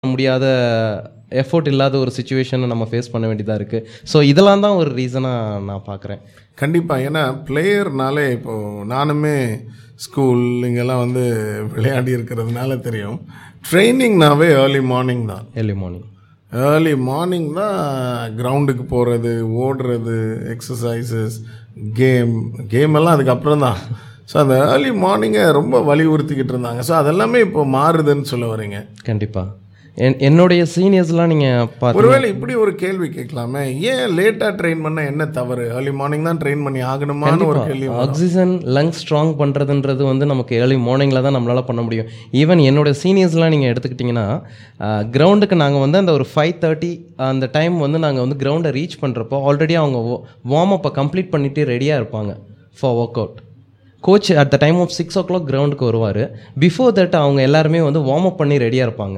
முடியாத எஃபோர்ட் இல்லாத ஒரு சுச்சுவேஷனை நம்ம ஃபேஸ் பண்ண வேண்டியதாக இருக்குது ஸோ இதெல்லாம் தான் ஒரு ரீசனாக நான் பார்க்குறேன் கண்டிப்பாக ஏன்னா பிளேயர்னாலே இப்போது நானுமே ஸ்கூல் இங்கெல்லாம் வந்து விளையாடி இருக்கிறதுனால தெரியும் ட்ரைனிங்னாவே ஏர்லி மார்னிங் தான் ஏர்லி மார்னிங் ஏர்லி மார்னிங் தான் கிரவுண்டுக்கு போகிறது ஓடுறது எக்ஸசைசஸ் கேம் கேம் எல்லாம் அதுக்கப்புறம் தான் ஸோ அந்த ஏர்லி மார்னிங்கை ரொம்ப வலியுறுத்திக்கிட்டு இருந்தாங்க ஸோ அதெல்லாமே இப்போ மாறுதுன்னு சொல்ல வரீங்க கண்டிப்பாக என் என்னுடைய சீனியர்ஸ்லாம் நீங்கள் பார்த்து ஒருவேளை இப்படி ஒரு கேள்வி கேட்கலாமே ஏன் லேட்டாக ட்ரெயின் பண்ண என்ன தவறு ஏர்லி மார்னிங் தான் ட்ரெயின் பண்ணி ஆகணுமான்னு ஒரு கேள்வி வரும். ஆக்சிஜன் லங் ஸ்ட்ராங் பண்ணுறதுன்றது வந்து நமக்கு ஏர்லி மார்னிங்கில் தான் நம்மளால் பண்ண முடியும் ஈவன் என்னோட சீனியர்ஸ்லாம் நீங்கள் எடுத்துக்கிட்டிங்கன்னா கிரவுண்டுக்கு நாங்கள் வந்து அந்த ஒரு ஃபைவ் தேர்ட்டி அந்த டைம் வந்து நாங்கள் வந்து கிரவுண்டை ரீச் பண்ணுறப்போ ஆல்ரெடி அவங்க வார்ம் அப்பை கம்ப்ளீட் பண்ணிட்டு ரெடியாக இருப்பாங்க for work out coach at the time of six o'clock கிரவுண்டுக்கு வருவார் பிஃபோர் தட் அவங்க எல்லாருமே வந்து வார்ம் அப் பண்ணி ரெடியாக இருப்பாங்க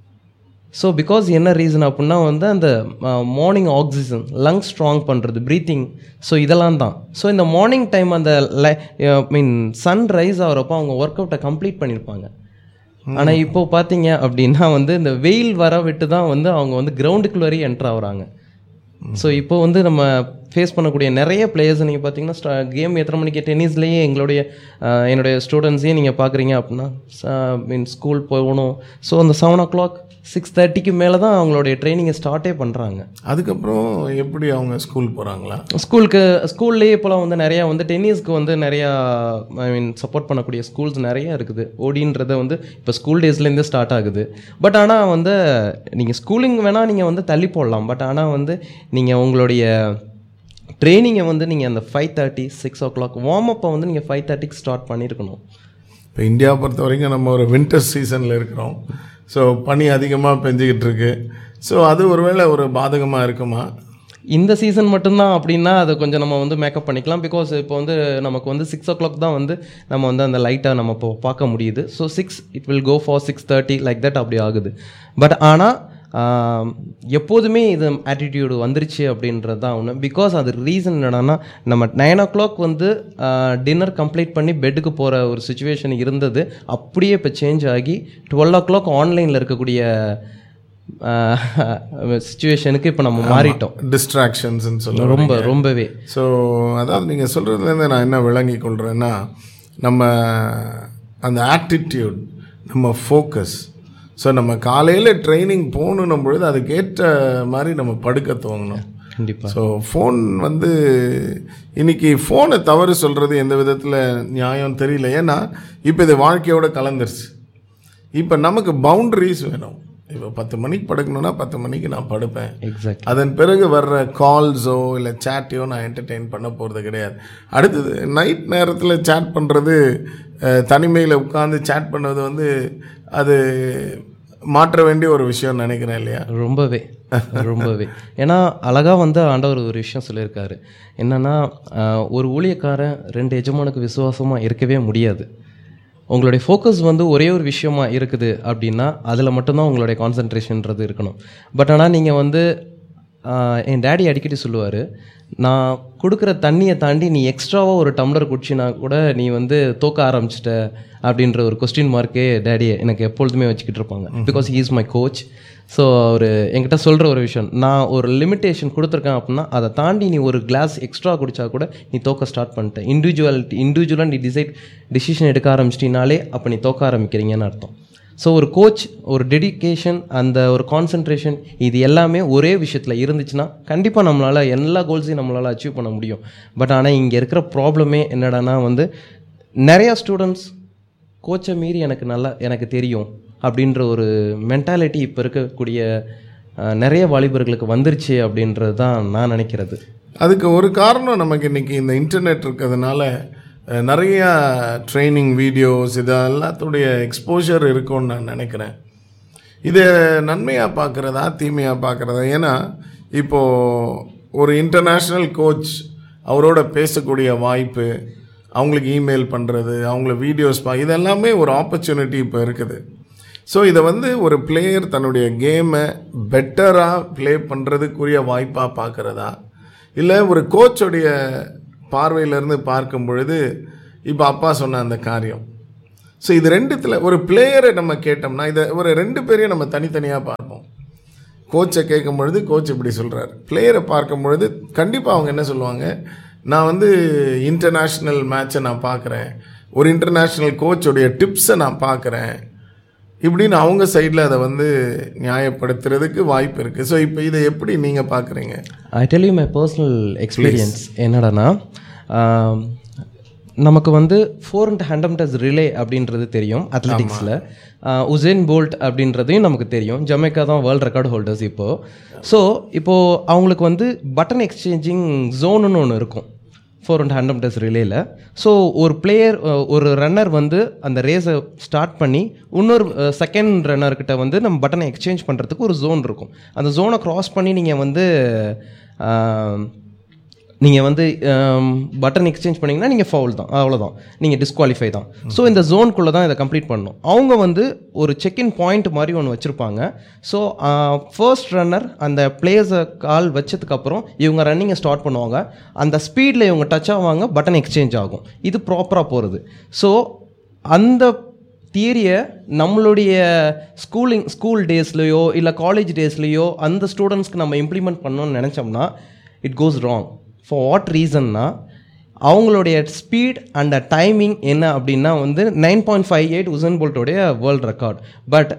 ஸோ பிகாஸ் என்ன ரீசன் அப்படின்னா வந்து அந்த மார்னிங் ஆக்சிஜன் லங் ஸ்ட்ராங் பண்ணுறது ப்ரீத்திங் ஸோ இதெல்லாம் தான் ஸோ இந்த மார்னிங் டைம் அந்த மீன் சன் ரைஸ் ஆகிறப்போ அவங்க ஒர்க் அவுட்டை கம்ப்ளீட் பண்ணியிருப்பாங்க ஆனால் இப்போ பார்த்தீங்க அப்படின்னா வந்து இந்த வெயில் வர விட்டு தான் வந்து அவங்க வந்து கிரவுண்டுக்குள்ள வரையும் என்ட்ரு ஆகுறாங்க ஸோ இப்போ வந்து நம்ம ஃபேஸ் பண்ணக்கூடிய நிறைய பிளேயர்ஸ் நீங்கள் பார்த்தீங்கன்னா கேம் எத்தனை மணிக்கு டென்னிஸ்லேயே எங்களுடைய அஹ், என்னுடைய ஸ்டூடெண்ட்ஸையும் நீங்கள் பார்க்குறீங்க அப்படின்னா மீன் ஸ்கூல் போகணும் ஸோ அந்த செவன் ஓ கிளாக் சிக்ஸ் தேர்ட்டிக்கு மேலே தான் அவங்களுடைய ட்ரைனிங்கை ஸ்டார்ட்டே பண்ணுறாங்க அதுக்கப்புறம் எப்படி அவங்க ஸ்கூல் போகிறாங்களா ஸ்கூலுக்கு ஸ்கூல்லேயே இப்போலாம் வந்து நிறையா வந்து டென்னிஸ்க்கு வந்து நிறையா ஐ மீன் சப்போர்ட் பண்ணக்கூடிய ஸ்கூல்ஸ் நிறைய இருக்குது ஓடின்றது வந்து இப்போ ஸ்கூல் டேஸ்லேருந்தே ஸ்டார்ட் ஆகுது பட் ஆனால் வந்து நீங்கள் ஸ்கூலிங் வேணால் நீங்கள் வந்து தள்ளி போடலாம் பட் ஆனால் வந்து நீங்கள் உங்களுடைய ட்ரைனிங்கை வந்து நீங்கள் அந்த five thirty six o'clock warm அப்பை வந்து நீங்கள் ஃபைவ் தேர்ட்டிக்கு ஸ்டார்ட் பண்ணியிருக்கணும் இப்போ இந்தியாவை பொறுத்த வரைக்கும் நம்ம ஒரு வின்டர் சீசனில் இருக்கிறோம் ஸோ பனி அதிகமாக பெஞ்சிக்கிட்டு இருக்கு ஸோ அது ஒருவேளை ஒரு பாதகமாக இருக்குமா இந்த சீசன் மட்டும்தான் அப்படின்னா அதை கொஞ்சம் நம்ம வந்து மேக்கப் பண்ணிக்கலாம் பிகாஸ் இப்போ வந்து நமக்கு வந்து சிக்ஸ் ஓ கிளாக் தான் வந்து நம்ம வந்து அந்த லைட்டை நம்ம இப்போ பார்க்க முடியுது so six it will go for six thirty like that அப்படி ஆகுது பட் ஆனால் எப்போதுமே இது ஆட்டிடியூடு வந்துருச்சு அப்படின்றது தான் ஒன்று பிகாஸ் அது ரீசன் என்னடான்னா நம்ம நைன் ஓ கிளாக் வந்து டின்னர் கம்ப்ளீட் பண்ணி பெட்டுக்கு போகிற ஒரு சுச்சுவேஷன் இருந்தது அப்படியே இப்போ சேஞ்ச் ஆகி டுவெல் ஓ கிளாக் ஆன்லைனில் இருக்கக்கூடிய சுச்சுவேஷனுக்கு இப்போ நம்ம மாறிட்டோம் டிஸ்ட்ராக்ஷன்ஸ்னு சொல்ல ரொம்ப ரொம்பவே ஸோ அதாவது நீங்கள் சொல்கிறதுலேருந்து நான் என்ன விளங்கி கொள்கிறேன்னா நம்ம அந்த ஆட்டிடியூட் நம்ம ஃபோக்கஸ் ஸோ நம்ம காலையில் ட்ரைனிங் போகணும் பொழுது அதுக்கேற்ற மாதிரி நம்ம படுக்க துவங்கணும் கண்டிப்பாக ஸோ ஃபோன் வந்து இன்னைக்கு ஃபோனை தவறு சொல்கிறது எந்த விதத்தில் நியாயம் தெரியல ஏன்னா இப்போ இது வாழ்க்கையோட கலந்துருச்சு இப்போ நமக்கு பவுண்டரிஸ் வேணும் இப்போ பத்து மணிக்கு படுக்கணும்னா பத்து மணிக்கு நான் படுப்பேன் எக்ஸாக்ட் அதன் பிறகு வர்ற கால்ஸோ இல்லை சேட்டையோ நான் என்டர்டெயின் பண்ண போகிறது கிடையாது அடுத்தது நைட் நேரத்தில் சேட் பண்ணுறது தனிமையில் உட்காந்து சேட் பண்ணது வந்து அது மாற்ற வேண்டிய ஒரு விஷயம் நினைக்கிறேன் இல்லையா ரொம்பவே ரொம்பவே ஏன்னா அழகா வந்து ஆண்டவர் ஒரு விஷயம் சொல்லியிருக்காரு என்னன்னா ஆஹ், ஒரு ஊழியக்காரன் ரெண்டு எஜமானுக்கு விசுவாசமா இருக்கவே முடியாது உங்களுடைய ஃபோக்கஸ் வந்து ஒரே ஒரு விஷயமா இருக்குது அப்படின்னா அதில் மட்டும்தான் உங்களுடைய கான்சன்ட்ரேஷன்ன்றது இருக்கணும் பட் ஆனால் நீங்கள் வந்து ஆஹ், என் டேடி அடிக்கடி சொல்லுவார் நான் கொடுக்குற தண்ணியை தாண்டி நீ எக்ஸ்ட்ராவாக ஒரு டம்ளர் குடிச்சினா கூட நீ வந்து தோக்க ஆரம்பிச்சிட்ட அப்படின்ற ஒரு கொஸ்டின் மார்க்கே டேடியை எனக்கு எப்பொழுதுமே வச்சுக்கிட்டு இருப்பாங்க because he is my coach so அவர் என்கிட்ட சொல்கிற ஒரு விஷயம் நான் ஒரு லிமிட்டேஷன் கொடுத்துருக்கேன் அப்படின்னா அதை தாண்டி நீ ஒரு கிளாஸ் எக்ஸ்ட்ரா குடிச்சா கூட நீ தோக்க ஸ்டார்ட் பண்ணிட்ட இண்டிவிஜுவாலிட்டி இண்டிவிஜுவலாக நீ டிசைட் டிசிஷன் எடுக்க ஆரம்பிச்சிட்டினாலே அப்போ நீ தோக்க ஆரம்பிக்கிறீங்கன்னு அர்த்தம் ஸோ ஒரு கோச் ஒரு டெடிகேஷன் அந்த ஒரு கான்சன்ட்ரேஷன் இது எல்லாமே ஒரே விஷயத்தில் இருந்துச்சுன்னா கண்டிப்பாக நம்மளால் எல்லா கோல்ஸையும் நம்மளால் அச்சீவ் பண்ண முடியும் பட் ஆனால் இங்கே இருக்கிற ப்ராப்ளமே என்னடான்னா வந்து நிறையா ஸ்டூடெண்ட்ஸ் கோச்சை மீறி எனக்கு நல்லா எனக்கு தெரியும் அப்படின்ற ஒரு மென்டாலிட்டி இப்போ இருக்கக்கூடிய அஹ், நிறைய வாலிபர்களுக்கு வந்துருச்சு அப்படின்றது தான் நான் நினைக்கிறது அதுக்கு ஒரு காரணம் நமக்கு இன்னைக்கு இந்த இன்டர்நெட் இருக்கிறதுனால அஹ், நிறைய ட்ரைனிங் வீடியோஸ் இது எல்லாத்துடைய எக்ஸ்போஷர் இருக்கும்னு நான் நினைக்கிறேன் இதை நன்மையாக பார்க்குறதா தீமையாக பார்க்குறதா ஏன்னா இப்போது ஒரு இன்டர்நேஷ்னல் கோச் அவரோட பேசக்கூடிய வாய்ப்பு அவங்களுக்கு இமெயில் பண்ணுறது அவங்கள வீடியோஸ் பா இதெல்லாமே ஒரு ஆப்பர்ச்சுனிட்டி இப்போ இருக்குது ஸோ இதை வந்து ஒரு பிளேயர் தன்னுடைய கேமை பெட்டராக ப்ளே பண்ணுறதுக்குரிய வாய்ப்பாக பார்க்குறதா இல்லை ஒரு கோச்சோடைய பார்வையிலேருந்து பார்க்கும் பொழுது இப்போ அப்பா சொன்ன அந்த காரியம் ஸோ இது ரெண்டுத்தில் ஒரு பிளேயரை நம்ம கேட்டோம்னா இதை ஒரு ரெண்டு பேரையும் நம்ம தனித்தனியாக பார்ப்போம் கோச்சை கேட்கும் பொழுது கோச் இப்படி சொல்கிறார் பிளேயரை பார்க்கும் பொழுது கண்டிப்பாக அவங்க என்ன சொல்லுவாங்க நான் வந்து இன்டர்நேஷ்னல் மேட்சை நான் பார்க்குறேன் ஒரு இன்டர்நேஷ்னல் கோச்சோடைய டிப்ஸை நான் பார்க்குறேன் இப்படின்னு அவங்க சைடில் அதை வந்து நியாயப்படுத்துறதுக்கு வாய்ப்பு இருக்குது ஸோ இப்போ இதை எப்படி நீங்கள் பார்க்குறீங்க I tell you my personal experience என்னடான்னா ஆம், நமக்கு வந்து four and hundred metres relay அப்படின்றது தெரியும் அத்லெட்டிக்ஸில் உசேன் போல்ட் அப்படின்றதையும் நமக்கு தெரியும் ஜமைக்கா தான் வேர்ல்ட் ரெக்கார்ட் ஹோல்டர்ஸ் இப்போது ஸோ இப்போது அவங்களுக்கு வந்து பட்டன் எக்ஸ்சேஞ்சிங் ஜோனுன்னு ஒன்று இருக்கும் ஃபோர் அண்ட் ஹண்ட்ரட் மீட்டர்ஸ் ரிலேயில் ஸோ ஒரு பிளேயர் ஒரு ரன்னர் வந்து அந்த ரேஸை ஸ்டார்ட் பண்ணி இன்னொரு செகண்ட் ரன்னர்கிட்ட வந்து நம்ம பட்டனை எக்ஸ்சேஞ்ச் பண்ணுறதுக்கு ஒரு ஜோன் இருக்கும் அந்த ஜோனை க்ராஸ் பண்ணி நீங்கள் வந்து நீங்கள் வந்து பட்டன் எக்ஸ்சேஞ்ச் பண்ணிங்கன்னா நீங்கள் ஃபவுல் தான் அவ்வளோதான் நீங்கள் டிஸ்குவாலிஃபை தான் ஸோ இந்த ஜோனுக்குள்ளே தான் இதை கம்ப்ளீட் பண்ணணும் அவங்க வந்து ஒரு செக்இன் பாயிண்ட் மாதிரி ஒன்று வச்சுருப்பாங்க ஸோ ஃபர்ஸ்ட் ரன்னர் அந்த பிளேயர்ஸை கால் வச்சதுக்கப்புறம் இவங்க ரன்னிங்கை ஸ்டார்ட் பண்ணுவாங்க அந்த ஸ்பீடில் இவங்க டச் ஆவாங்க பட்டன் எக்ஸ்சேஞ்ச் ஆகும் இது ப்ராப்பராக போகிறது ஸோ அந்த தியரியை நம்மளுடைய ஸ்கூலிங் ஸ்கூல் டேஸ்லையோ இல்லை காலேஜ் டேஸ்லையோ அந்த ஸ்டூடெண்ட்ஸ்க்கு நம்ம இம்ப்ளிமெண்ட் பண்ணணும்னு நினச்சோம்னா it goes wrong for what ரீசன்னா அவங்களுடைய ஸ்பீட் அண்ட் டைமிங் என்ன அப்படின்னா வந்து nine point five eight Usain போல்ட்டோடைய வேர்ல்ட் ரெக்கார்ட் பட்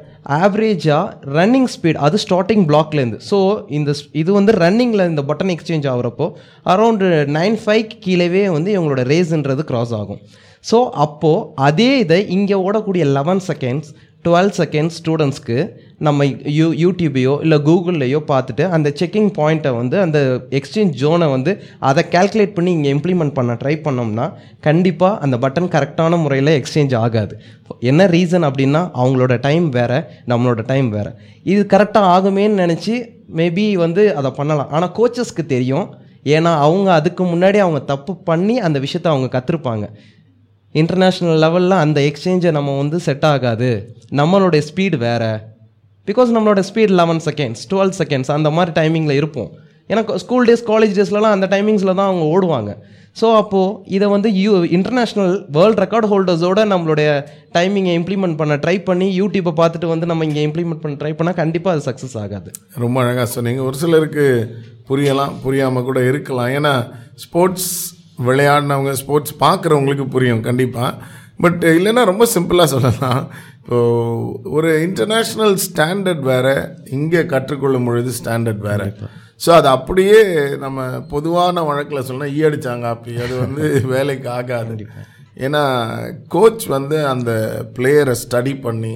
ஆவரேஜாக ரன்னிங் ஸ்பீட் அது ஸ்டார்டிங் பிளாக்லேருந்து ஸோ இந்த ஸ்- இது வந்து ரன்னிங்கில் இந்த பட்டன் எக்ஸ்சேஞ்ச் ஆகுறப்போ அரௌண்டு நைன் ஃபைவ் கீழவே வந்து இவங்களோட ரேஸ்ன்றது கிராஸ் ஆகும் ஸோ அப்போது அதே இதை இங்கே ஓடக்கூடிய லெவன் செகண்ட்ஸ் டுவெல் செகண்ட்ஸ் ஸ்டூடெண்ட்ஸ்க்கு நம்ம யூ யூடியூபையோ இல்லை கூகுள்லையோ பார்த்துட்டு அந்த செக்கிங் பாயிண்ட்டை வந்து அந்த எக்ஸ்சேஞ்ச் ஜோனை வந்து அதை கால்குலேட் பண்ணி இங்கே இம்ப்ளிமெண்ட் பண்ண ட்ரை பண்ணோம்னா கண்டிப்பாக அந்த பட்டன் கரெக்டான முறையில் எக்ஸ்சேஞ்ச் ஆகாது என்ன ரீசன் அப்படின்னா அவங்களோட டைம் வேறு நம்மளோட டைம் வேறு இது கரெக்டாக ஆகுமேன்னு நினச்சி மேபி வந்து அதை பண்ணலாம் ஆனால் கோச்சஸ்க்கு தெரியும் ஏன்னா அவங்க அதுக்கு முன்னாடி அவங்க தப்பு பண்ணி அந்த விஷயத்தை அவங்க கற்றுருப்பாங்க இன்டர்நேஷ்னல் லெவலில் அந்த எக்ஸ்சேஞ்சை நம்ம வந்து செட் ஆகாது நம்மளுடைய ஸ்பீடு வேறு பிகாஸ் நம்மளோட speed eleven seconds twelve seconds அந்த மாதிரி டைமிங்கில் இருப்போம் ஏன்னா ஸ்கூல் டேஸ் காலேஜ் டேஸ்லலாம் அந்த டைமிங்ஸில் தான் அவங்க ஓடுவாங்க ஸோ அப்போது இதை வந்து யூ இன்டர்நேஷ்னல் வேர்ல்ட் ரெக்கார்ட் ஹோல்டர்ஸோட நம்மளுடைய டைமிங்கை இம்ப்ளிமெண்ட் பண்ண ட்ரை பண்ணி யூடியூப்பை பார்த்துட்டு வந்து நம்ம இங்கே இம்ப்ளிமெண்ட் பண்ண ட்ரை பண்ணால் கண்டிப்பாக அது சக்ஸஸ் ஆகாது ரொம்ப அழகாக சொன்னீங்க ஒரு சிலருக்கு புரியலாம் புரியாமல் கூட இருக்கலாம் ஏன்னா ஸ்போர்ட்ஸ் விளையாடினவங்க ஸ்போர்ட்ஸ் பார்க்குறவங்களுக்கு புரியும் கண்டிப்பாக பட் இல்லைன்னா ரொம்ப சிம்பிளாக சொல்லலாம் இப்போது ஒரு இன்டர்நேஷ்னல் ஸ்டாண்டர்ட் வேறு இங்கே கற்றுக்கொள்ளும் பொழுது ஸ்டாண்டர்ட் வேறு ஸோ அது அப்படியே நம்ம பொதுவான வழக்கில் சொன்னால் ஈ அடிச்சாங்க அப்படி அது வந்து வேலைக்கு ஆகாது ஏன்னா கோச் வந்து அந்த பிளேயரை ஸ்டடி பண்ணி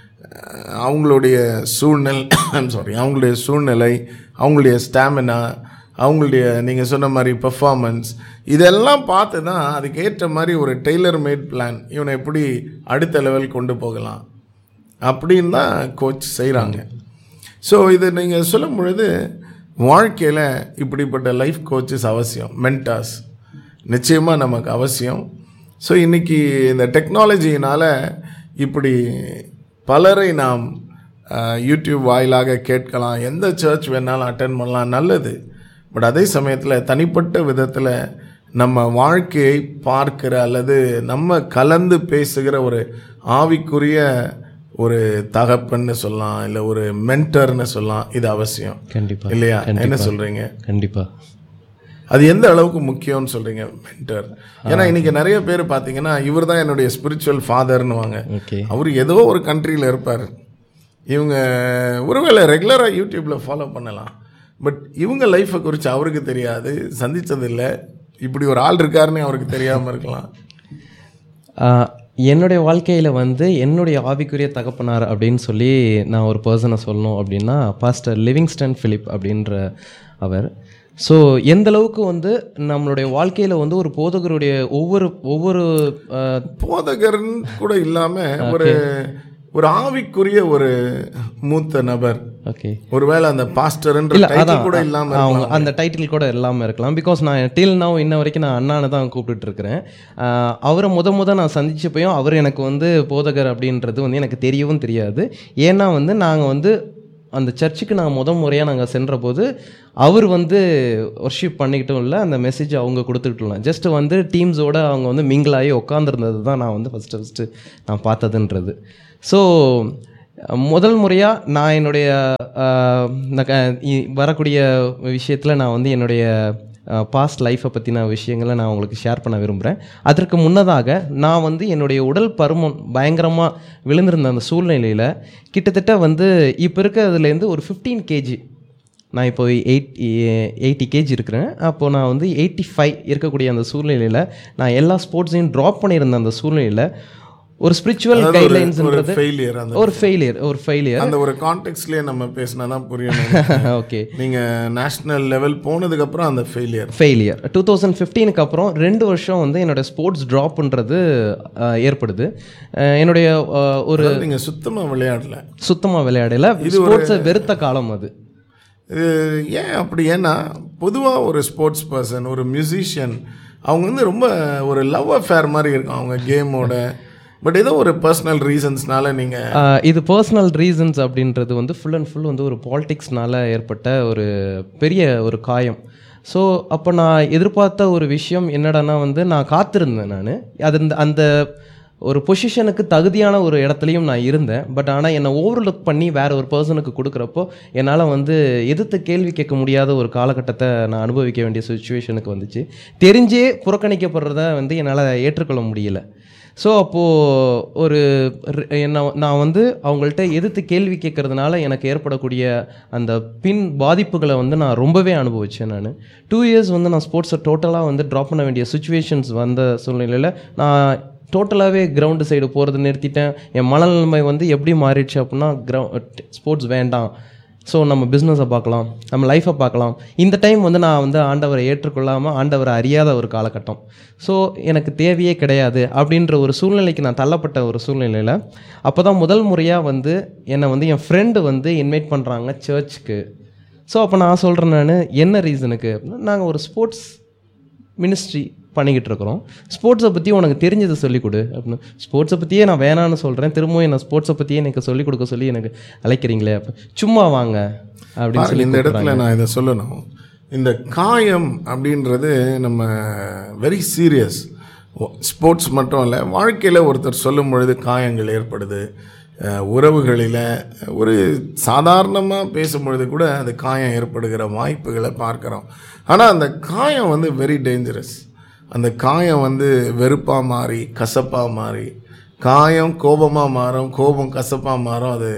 அஹ் அவங்களுடைய சூழ்நிலை ஐம் சாரி அவங்களுடைய சூழ்நிலை அவங்களுடைய ஸ்டாமினா அவங்களுடைய நீங்கள் சொன்ன மாதிரி பெர்ஃபார்மன்ஸ் இதெல்லாம் பார்த்து தான் அதுக்கு ஏற்ற மாதிரி ஒரு டெய்லர் மேட் பிளான் இவனை எப்படி அடுத்த லெவல் கொண்டு போகலாம் அப்படின்னு தான் கோச் செய்கிறாங்க ஸோ இது நீங்கள் சொல்லும் பொழுது வாழ்க்கையில் இப்படிப்பட்ட லைஃப் கோச்சஸ் அவசியம் மென்டாஸ் நிச்சயமாக நமக்கு அவசியம் ஸோ இன்றைக்கி இந்த டெக்னாலஜியினால் இப்படி பலரை நாம் அஹ், யூடியூப் வாயிலாக கேட்கலாம் எந்த சர்ச் வேணாலும் அட்டன் பண்ணலாம் நல்லது பட் அதே சமயத்தில் தனிப்பட்ட விதத்தில் நம்ம வாழ்க்கையை பார்க்கிற அல்லது நம்ம கலந்து பேசுகிற ஒரு ஆவிக்குரிய ஒரு தகப்பன்னு சொல்லலாம் இல்லை ஒரு மென்டர்னு சொல்லலாம் இது அவசியம் கண்டிப்பாக இல்லையா என்ன சொல்கிறீங்க கண்டிப்பாக அது எந்த அளவுக்கு முக்கியம்னு சொல்றீங்க மென்டர் ஏன்னா இன்னைக்கு நிறைய பேர் பார்த்தீங்கன்னா இவர் தான் என்னுடைய ஸ்பிரிச்சுவல் ஃபாதர்னுவாங்க ஓகே அவர் ஏதோ ஒரு கண்ட்ரியில் இருப்பார் இவங்க ஒருவேளை ரெகுலராக யூடியூப்பில் ஃபாலோ பண்ணலாம் பட் இவங்க லைஃப்பை குறித்து அவருக்கு தெரியாது சந்தித்ததில்லை இப்படி ஒரு ஆள் இருக்காருன்னு அவருக்கு தெரியாமல் இருக்கலாம் ஆஹ் என்னுடைய வாழ்க்கையில் வந்து என்னுடைய ஆவிக்குரிய தகப்பனார் அப்படின்னு சொல்லி நான் ஒரு பர்சனை சொல்லணும் அப்படின்னா பாஸ்டர் லிவிங்ஸ்டன் ஃபிலிப் அப்படின்ற அவர் ஸோ எந்த அளவுக்கு வந்து நம்மளுடைய வாழ்க்கையில் வந்து ஒரு போதகருடைய ஒவ்வொரு ஒவ்வொரு ஆஹ், போதகர்னு கூட இல்லாமல் ஒரு ஒரு ஆவிக்குரிய ஒரு மூத்த நபர் ஓகே ஒருவேளை அந்த பாஸ்டர்ன்ற இல்ல டைட்டில் அதான் கூட இல்லாமல் அவங்க அந்த டைட்டில் கூட இல்லாமல் இருக்கலாம் பிகாஸ் நான் டில் now இன்ன வரைக்கும் நான் அண்ணானை தான் கூப்பிட்டுட்டு இருக்கிறேன் ஆஹ் அவரை முத முத நான் சந்திச்சப்பையும் அவர் எனக்கு வந்து போதகர் அப்படின்றது வந்து எனக்கு தெரியவும் தெரியாது ஏன்னா வந்து நாங்கள் வந்து அந்த சர்ச்சுக்கு நான் முத முறையாக நாங்கள் சென்றபோது அவர் வந்து ஒர்ஷிப் பண்ணிக்கிட்டும் இல்லை அந்த மெசேஜ் அவங்க கொடுத்துக்கிட்டும் இல்லை ஜஸ்ட் வந்து டீம்ஸோட அவங்க வந்து மிங்கிளாகி உட்காந்துருந்தது தான் நான் வந்து ஃபஸ்ட்டு ஃபஸ்ட்டு நான் பார்த்ததுன்றது ஸோ முதல் முறையாக நான் என்னுடைய ஆஹ், இந்த க- இ- வரக்கூடிய விஷயத்தில் நான் வந்து என்னுடைய பாஸ்ட் லைஃப்பை பற்றின விஷயங்களை நான் உங்களுக்கு ஷேர் பண்ண விரும்புகிறேன் அதற்கு முன்னதாக நான் வந்து என்னுடைய உடல் பருமன் பயங்கரமாக விழுந்திருந்த அந்த சூழ்நிலையில் கிட்டத்தட்ட வந்து இப்போ இருக்கிறதுலேருந்து ஒரு ஃபிஃப்டீன் கேஜி நான் இப்போ எயிட் எயிட்டி கேஜி இருக்கிறேன் அப்போது நான் வந்து எயிட்டி ஃபைவ் இருக்கக்கூடிய அந்த சூழ்நிலையில் நான் எல்லா ஸ்போர்ட்ஸையும் ட்ராப் பண்ணியிருந்த அந்த சூழ்நிலையில் ஒரு ஸ்பிரிச்சுவல் ஒரு கைட்லைன்ஸ்ன்றது ஃபெயிலியர் அந்த ஒரு ஃபெயிலியர் ஒரு ஃபெயிலியர் அந்த ஒரு கான்டெக்ட்லயே நம்ம பேசினா தான் புரியும் ஓகே நீங்க நேஷனல் லெவல் போனதுக்கு அப்புறம் அந்த ஃபெயிலியர் ஃபெயிலியர் டூ தௌசண்ட் ஃபிஃப்டீனுக்கு அப்புறம் ரெண்டு வருஷம் வந்து என்னோட ஸ்போர்ட்ஸ் ட்ராப்ன்றது ஏற்படுது அஹ், என்னுடைய அஹ், ஒரு நீங்க சுத்தமா விளையாடல சுத்தமாக விளையாடல ஸ்போர்ட்ஸை வெறுத்த காலம் அது இது ஏன் அப்படி ஏன்னா பொதுவாக ஒரு ஸ்போர்ட்ஸ் பர்சன் ஒரு மியூசிஷியன் அவங்க வந்து ரொம்ப ஒரு லவ் அஃபேர் மாதிரி இருக்கும் அவங்க கேமோட பட் ஏதோ ஒரு பர்சனல் ரீசன்ஸ்னால நீங்கள் ஆஹ் இது பர்சனல் ரீசன்ஸ் அப்படின்றது வந்து ஃபுல் அண்ட் ஃபுல் வந்து ஒரு பாலிடிக்ஸ்னால ஏற்பட்ட ஒரு பெரிய ஒரு காயம் ஸோ அப்போ நான் எதிர்பார்த்த ஒரு விஷயம் என்னடான்னா வந்து நான் காத்திருந்தேன் நான் அது அந்த- அந்த ஒரு பொசிஷனுக்கு தகுதியான ஒரு இடத்துலையும் நான் இருந்தேன் பட் ஆனால் என்னை ஓவர்லுக் பண்ணி வேற ஒரு பர்சனுக்கு கொடுக்குறப்போ என்னால் வந்து எதிர்த்து கேள்வி கேட்க முடியாத ஒரு காலகட்டத்தை நான் அனுபவிக்க வேண்டிய சுச்சுவேஷனுக்கு வந்துச்சு தெரிஞ்சே புறக்கணிக்கப்படுறத வந்து என்னால் ஏற்றுக்கொள்ள முடியல ஸோ அப்போது ஒரு ரி- என்ன நான் வந்து அவங்கள்ட்ட எதிர்த்து கேள்வி கேட்கறதுனால எனக்கு ஏற்படக்கூடிய அந்த பின் பாதிப்புகளை வந்து நான் ரொம்பவே அனுபவித்தேன் நான் டூ இயர்ஸ் வந்து நான் ஸ்போர்ட்ஸை டோட்டலாக வந்து ட்ராப் பண்ண வேண்டிய சுச்சுவேஷன்ஸ் வந்த சூழ்நிலையில் நான் டோட்டலாகவே கிரவுண்டு சைடு போகிறது நிறுத்திட்டேன் என் மனநிலைமை வந்து எப்படி மாறிடுச்சு அப்படின்னா கிரவு ஸ்போர்ட்ஸ் வேண்டாம் ஸோ நம்ம பிஸ்னஸை பார்க்கலாம் நம்ம லைஃப்பை பார்க்கலாம் இந்த டைம் வந்து நான் வந்து ஆண்டவரை ஏற்றுக்கொள்ளாமல் ஆண்டவரை அறியாத ஒரு காலகட்டம் ஸோ எனக்கு தேவையே கிடையாது அப்படின்ற ஒரு சூழ்நிலைக்கு நான் தள்ளப்பட்ட ஒரு சூழ்நிலையில் அப்போ தான் முதல் முறையாக வந்து என்னை வந்து என் ஃப்ரெண்டு வந்து இன்வைட் பண்ணுறாங்க சர்ச்சுக்கு ஸோ அப்போ நான் சொல்கிறேன் நான் என்ன ரீசனுக்கு அப்படின்னா நாங்கள் ஒரு ஸ்போர்ட்ஸ் மினிஸ்ட்ரி பண்ணிக்கிட்டு இருக்கிறோம் ஸ்போர்ட்ஸை பற்றி உனக்கு தெரிஞ்சதை சொல்லிக் கொடு அப்படின்னு ஸ்போர்ட்ஸை பற்றியே நான் வேணான்னு சொல்கிறேன் திரும்பவும் என்ன ஸ்போர்ட்ஸை பற்றியே எனக்கு சொல்லிக் கொடுக்க சொல்லி எனக்கு அழைக்கிறீங்களே அப்போ சும்மா வாங்க அப்படின்னு சொல்லி இந்த இடத்துல நான் இதை சொல்லணும் இந்த காயம் அப்படின்றது நம்ம வெரி சீரியஸ் ஸ்போர்ட்ஸ் மட்டும் இல்லை வாழ்க்கையில் ஒருத்தர் சொல்லும் பொழுது காயங்கள் ஏற்படுது அஹ், உறவுகளில் ஒரு சாதாரணமாக பேசும் பொழுது கூட அது காயம் ஏற்படுகிற வாய்ப்புகளை பார்க்குறோம் ஆனால் அந்த காயம் வந்து வெரி டேஞ்சரஸ் அந்த காயம் வந்து வெறுப்பாக மாறி கசப்பாக மாறி காயம் கோபமாக மாறும் கோபம் கசப்பாக மாறும் அது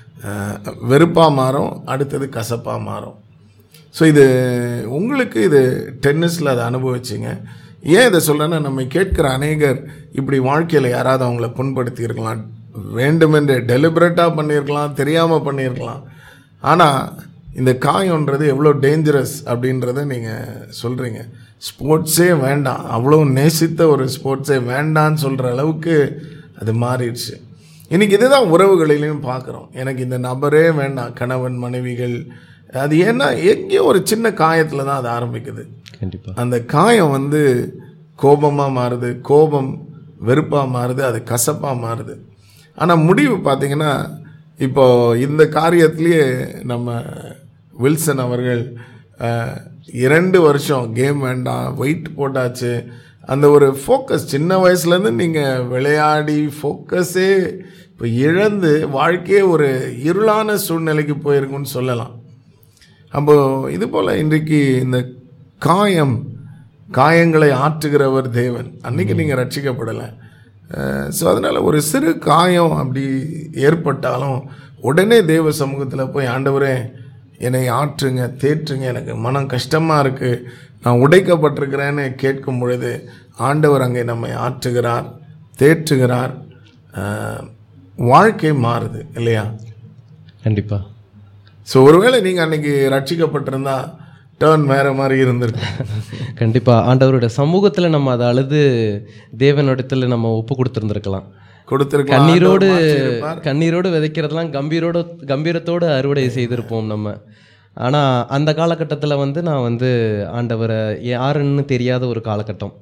வெறுப்பாக மாறும் அடுத்தது கசப்பாக மாறும் ஸோ இது உங்களுக்கு இது டென்னிஸில் அதை அனுபவிச்சிங்க ஏன் இதை சொல்கிறேன்னா நம்ம கேட்குற அநேகர் இப்படி வாழ்க்கையில் யாராவது அவங்கள புண்படுத்தி இருக்கலாம் வேண்டுமென்றே டெலிபரேட்டாக பண்ணியிருக்கலாம் தெரியாமல் பண்ணியிருக்கலாம் ஆனால் இந்த காயம்ன்றது எவ்வளோ டேஞ்சரஸ் அப்படின்றத நீங்கள் சொல்கிறீங்க ஸ்போர்ட்ஸே வேண்டாம் அவ்வளோ நேசித்த ஒரு ஸ்போர்ட்ஸே வேண்டான்னு சொல்கிற அளவுக்கு அது மாறிடுச்சு இன்னைக்கு இதுதான் உறவுகளிலையும் பார்க்குறோம் எனக்கு இந்த நபரே வேண்டாம் கணவன் மனைவிகள் அது ஏன்னா எங்கேயோ ஒரு சின்ன காயத்தில் தான் அது ஆரம்பிக்குது கண்டிப்பாக அந்த காயம் வந்து கோபமாக மாறுது கோபம் வெறுப்பாக மாறுது அது கசப்பாக மாறுது ஆனால் முடிவு பார்த்தீங்கன்னா இப்போ இந்த காரியத்திலேயே நம்ம வில்சன் அவர்கள் அஹ், இரண்டு வருஷம் கேம் வேண்டாம் வெயிட் போட்டாச்சு அந்த ஒரு ஃபோக்கஸ் சின்ன வயசுலேருந்து நீங்கள் விளையாடி ஃபோக்கஸே இப்போ இழந்து வாழ்க்கையே ஒரு இருளான சூழ்நிலைக்கு போயிருக்குன்னு சொல்லலாம் அப்போ இது போல் இன்றைக்கு இந்த காயம் காயங்களை ஆற்றுகிறவர் தேவன் அன்னைக்கு நீங்கள் ரட்சிக்கப்படலை ஸோ அதனால் ஒரு சிறு காயம் அப்படி ஏற்பட்டாலும் உடனே தேவ சமூகத்தில் போய் ஆண்டவரே என்னை ஆற்றுங்க தேற்றுங்க எனக்கு மனம் கஷ்டமாக இருக்குது நான் உடைக்கப்பட்டிருக்கிறேன்னு கேட்கும் பொழுது ஆண்டவர் அங்கே நம்மை ஆற்றுகிறார் தேற்றுகிறார் அஹ், வாழ்க்கை மாறுது இல்லையா கண்டிப்பாக ஸோ ஒருவேளை நீங்கள் அன்னைக்கு ரட்சிக்கப்பட்டிருந்தா டேர்ன் வேற மாதிரி இருந்திருக்கு கண்டிப்பாக ஆண்டவருடைய சமூகத்தில் நம்ம அதை அழுது தேவனிடத்தில் நம்ம ஒப்பு கொடுத்துருந்துருக்கலாம் கொடுத்திருக்கலாம் கண்ணீரோடு ஆண்டவர் மாற்றியிருப்பார். கண்ணீரோடு விதைக்கிறதெல்லாம் கம்பீரோடு கம்பீரத்தோடு அறுவடை செய்திருப்போம் நம்ம ஆனால் அந்த காலகட்டத்தில் வந்து நான் வந்து ஆண்டவரை யாருன்னு தெரியாத ஒரு காலகட்டம்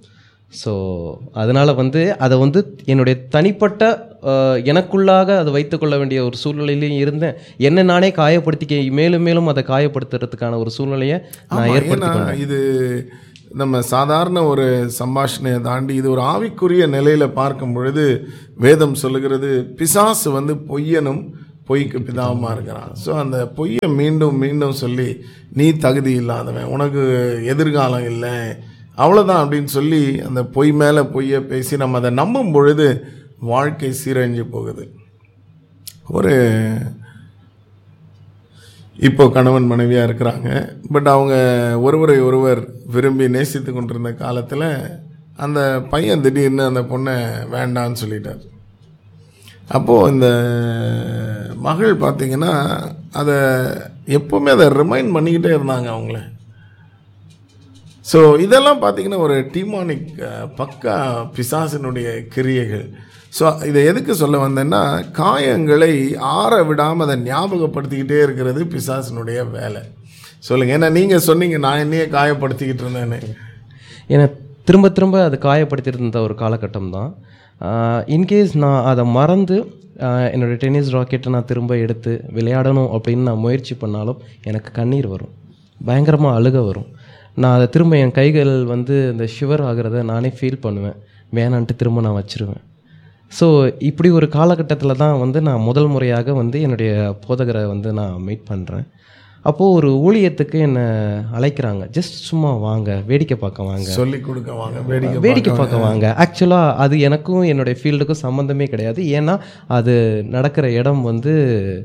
ஸோ அதனால் வந்து அதை வந்து என்னுடைய தனிப்பட்ட அஹ், எனக்குள்ளாக அதை வைத்துக்கொள்ள வேண்டிய ஒரு சூழ்நிலையிலையும் இருந்தேன் என்ன நானே காயப்படுத்திக்க மேலும் மேலும் அதை காயப்படுத்துறதுக்கான ஒரு சூழ்நிலையை நான் ஆமா, ஏற்படுத்தி ஏன்னா இது நம்ம சாதாரண ஒரு சம்பாஷணையை தாண்டி இது ஒரு ஆவிக்குரிய நிலையில பார்க்கும் பொழுது வேதம் சொல்லுகிறது பிசாசு வந்து பொய்யனும் பொய்க்கு பிதாவுமா இருக்கிறான் ஸோ அந்த பொய்யை மீண்டும் மீண்டும் சொல்லி நீ தகுதி இல்லாதவன் உனக்கு எதிர்காலம் இல்லை அவ்வளோதான் அப்படின்னு சொல்லி அந்த பொய் மேலே பொய்யை பேசி நம்ம அதை நம்பும் பொழுது வாழ்க்கை சீரழிஞ்சு போகுது ஒரு இப்போ கணவன் மனைவியாக இருக்கிறாங்க பட் அவங்க ஒருவரை ஒருவர் விரும்பி நேசித்து கொண்டிருந்த காலத்தில் அந்த பையன் திடீர்னு அந்த பொண்ணை வேண்டான்னு சொல்லிட்டார் அப்போது இந்த மகள் பார்த்தீங்கன்னா அதை எப்போவுமே அதை ரிமைண்ட் பண்ணிக்கிட்டே இருந்தாங்க அவங்கள ஸோ இதெல்லாம் பார்த்தீங்கன்னா ஒரு டீமானிக் பக்கா பிசாசினுடைய கிரியைகள் ஸோ இதை எதுக்கு சொல்ல வந்தேன்னா காயங்களை ஆற விடாமல் அதை ஞாபகப்படுத்திக்கிட்டே இருக்கிறது பிசாசினுடைய வேலை சொல்லுங்கள் ஏன்னா நீங்கள் சொன்னீங்க நான் என்னையே காயப்படுத்திக்கிட்டு இருந்தேன்னு ஏன்னா திரும்ப திரும்ப அது காயப்படுத்திட்டு இருந்த ஒரு காலகட்டம் தான் இன்கேஸ் நான் அதை மறந்து ஆஹ், என்னோட டென்னிஸ் ராக்கெட்டை நான் திரும்ப எடுத்து விளையாடணும் அப்படின்னு நான் முயற்சி பண்ணாலும் எனக்கு கண்ணீர் வரும் பயங்கரமாக அழுக வரும் நான் அதை திரும்ப என் கைகள் வந்து இந்த ஷிவர் ஆகிறத நானே ஃபீல் பண்ணுவேன் வேணான்ட்டு திரும்ப நான் வச்சிருவேன் ஸோ இப்படி ஒரு காலகட்டத்தில் தான் வந்து நான் முதல் முறையாக வந்து என்னுடைய போதகரை வந்து நான் மீட் பண்ணுறேன் அப்போது ஒரு ஊழியத்துக்கு என்னை அழைக்கிறாங்க ஜஸ்ட் சும்மா வாங்க வேடிக்கை பார்க்க வாங்க சொல்லி கொடுக்க வாங்க வேடிக்கை வேடிக்கை பார்க்க வாங்க ஆக்சுவலாக அது எனக்கும் என்னுடைய ஃபீல்டுக்கும் சம்மந்தமே கிடையாது ஏன்னா அது நடக்கிற இடம் வந்து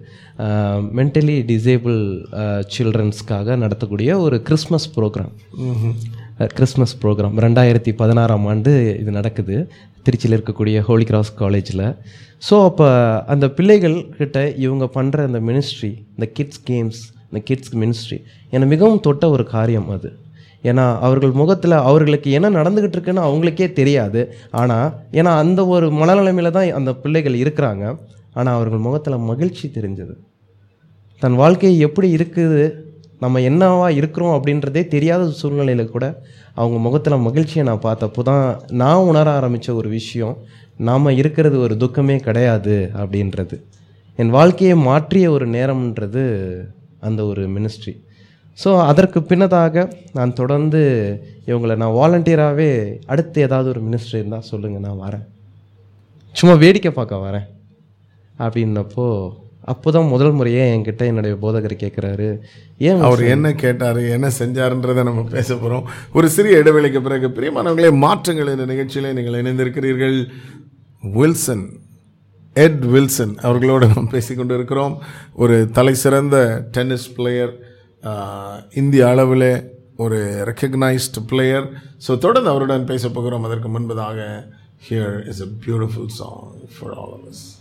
மென்டலி டிசேபிள் சில்ட்ரன்ஸ்க்காக நடத்தக்கூடிய ஒரு கிறிஸ்மஸ் ப்ரோக்ராம் ம்ஹும். கிறிஸ்மஸ் ப்ரோக்ராம் ரெண்டாயிரத்தி பதினாறாம் ஆண்டு இது நடக்குது திருச்சியில் இருக்கக்கூடிய ஹோலி கிராஸ் காலேஜில் ஸோ அப்போ அந்த பிள்ளைகள் கிட்ட இவங்க பண்ணுற அந்த மினிஸ்ட்ரி இந்த கிட்ஸ் கேம்ஸ் இந்த கிட்ஸ் மினிஸ்ட்ரி என்னை மிகவும் தொட்ட ஒரு காரியம் அது ஏன்னா அவர்கள் முகத்தில் அவர்களுக்கு என்ன நடந்துக்கிட்டு இருக்குன்னு அவங்களுக்கே தெரியாது ஆனால் ஏன்னா அந்த ஒரு மனநிலைமையில தான் அந்த பிள்ளைகள் இருக்கிறாங்க ஆனால் அவர்கள் முகத்தில் மகிழ்ச்சி தெரிஞ்சது தன் வாழ்க்கை எப்படி இருக்குது நம்ம என்னவா இருக்கிறோம் அப்படின்றதே தெரியாத சூழ்நிலையில கூட அவங்க முகத்தில் மகிழ்ச்சியை நான் பார்த்தப்போ தான் நான் உணர ஆரம்பித்த ஒரு விஷயம் நாம் இருக்கிறது ஒரு துக்கமே கிடையாது அப்படின்றது என் வாழ்க்கையை மாற்றிய ஒரு நேரம்ன்றது அந்த ஒரு மினிஸ்ட்ரி ஸோ அதற்கு பின்னதாக நான் தொடர்ந்து இவங்களை நான் வாலண்டியராகவே அடுத்து ஏதாவது ஒரு மினிஸ்ட்ரி இருந்தால் சொல்லுங்கள் நான் வரேன் சும்மா வேடிக்கை பார்க்க வரேன் அப்படின்னப்போ அப்போ தான் முதல் முறையே என்கிட்ட என்னுடைய போதகர் கேட்குறாரு ஏன் அவர் என்ன கேட்டார் என்ன செஞ்சாருன்றதை நம்ம பேச போகிறோம் ஒரு சிறிய இடைவெளிக்கு பிறகு பிரியமானவர்களே மாற்றங்கள் என்ற நிகழ்ச்சியில் நீங்கள் இணைந்திருக்கிறீர்கள் வில்சன் எட் வில்சன் அவர்களோடு நாம் பேசிக்கொண்டு இருக்கிறோம் ஒரு தலை சிறந்த டென்னிஸ் பிளேயர் இந்திய அளவில் ஒரு ரெக்கக்னைஸ்டு பிளேயர் ஸோ தொடர்ந்து அவருடன் பேச போகிறோம் அதற்கு முன்பதாக here is a beautiful song for all of us